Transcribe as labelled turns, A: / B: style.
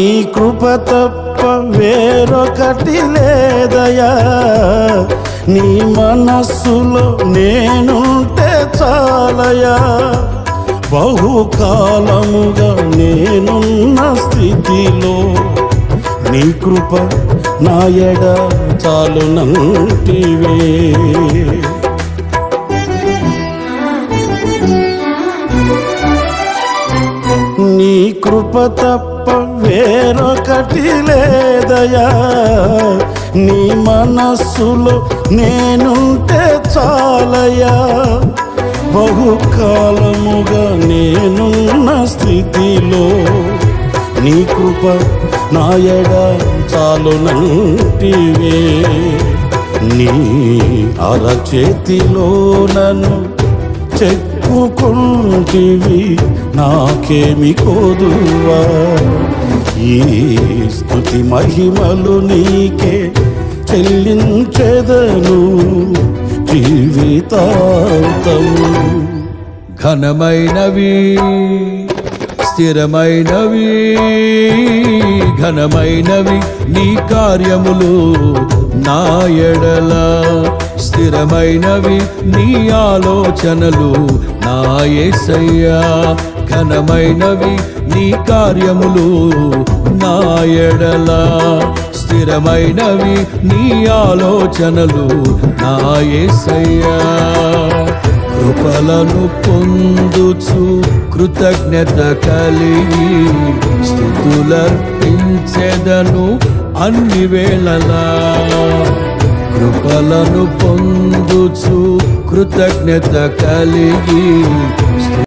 A: నీ కృప తప్ప వేరొకటి లేదయా నీ మనస్సులో నేనుంటే చాలయా బహుకాలముగా నేనున్న స్థితిలో నీ కృప నా ఎడ చాలునంటివే నీ కృప తప్ప వేరొకటి లేదయా నీ మనస్సులో నేనుంటే చాలయా బహుకాలముగా నేనున్న స్థితిలో నీ కృప నా ఎడ చాలునంటివే నీ అరచేతిలో నన్ను చెప్పుకుంటివి నాకేమి కోదువా ఈ స్థుతి మహిమలు నీకే చెల్లించెదను జీవితాంతము
B: ఘనమైనవి స్థిరమైనవి ఘనమైనవి నీ కార్యములు నా ఎడల స్థిరమైనవి నీ ఆలోచనలు నా యేసయ్యా ఘనమైనవి నీ కార్యములు నా ఎడల స్థిరమైనవి నీ ఆలోచనలు నా యేసయ్యా కృపలను పొందుచు కృతజ్ఞత కలిగి స్థుతులర్పించెదను అన్ని వేళలా కృపలను పొందుచు కృతజ్ఞత కలిగి